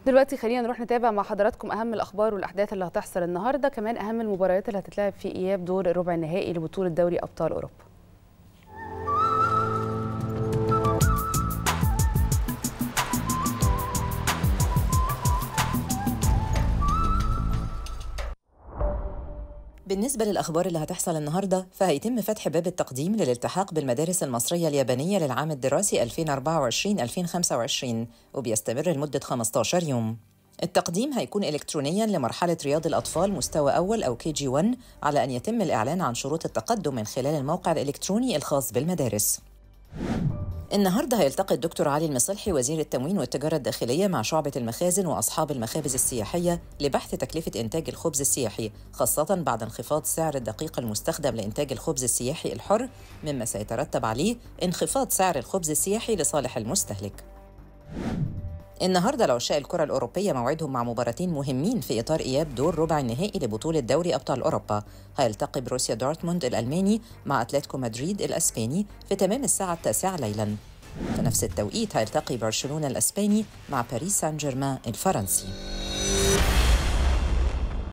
دلوقتي خلينا نروح نتابع مع حضراتكم اهم الاخبار والاحداث اللي هتحصل النهارده كمان اهم المباريات اللي هتتلعب في اياب دور الربع النهائي لبطوله دوري ابطال اوروبا بالنسبة للأخبار اللي هتحصل النهاردة فهيتم فتح باب التقديم للالتحاق بالمدارس المصرية اليابانية للعام الدراسي 2024-2025 وبيستمر لمدة 15 يوم التقديم هيكون إلكترونياً لمرحلة رياض الأطفال مستوى أول أو كي جي 1 على أن يتم الإعلان عن شروط التقدم من خلال الموقع الإلكتروني الخاص بالمدارس النهارده هيلتقي الدكتور علي المصلحي وزير التموين والتجاره الداخليه مع شعبه المخازن واصحاب المخابز السياحيه لبحث تكلفه انتاج الخبز السياحي خاصه بعد انخفاض سعر الدقيق المستخدم لانتاج الخبز السياحي الحر مما سيترتب عليه انخفاض سعر الخبز السياحي لصالح المستهلك. النهارده لعشاق الكرة الأوروبية موعدهم مع مباراتين مهمين في إطار إياب دور ربع النهائي لبطولة دوري أبطال أوروبا، هيلتقي بروسيا دورتموند الألماني مع أتلتيكو مدريد الأسباني في تمام الساعة التاسعة ليلاً. في نفس التوقيت هيلتقي برشلونة الأسباني مع باريس سان جيرمان الفرنسي.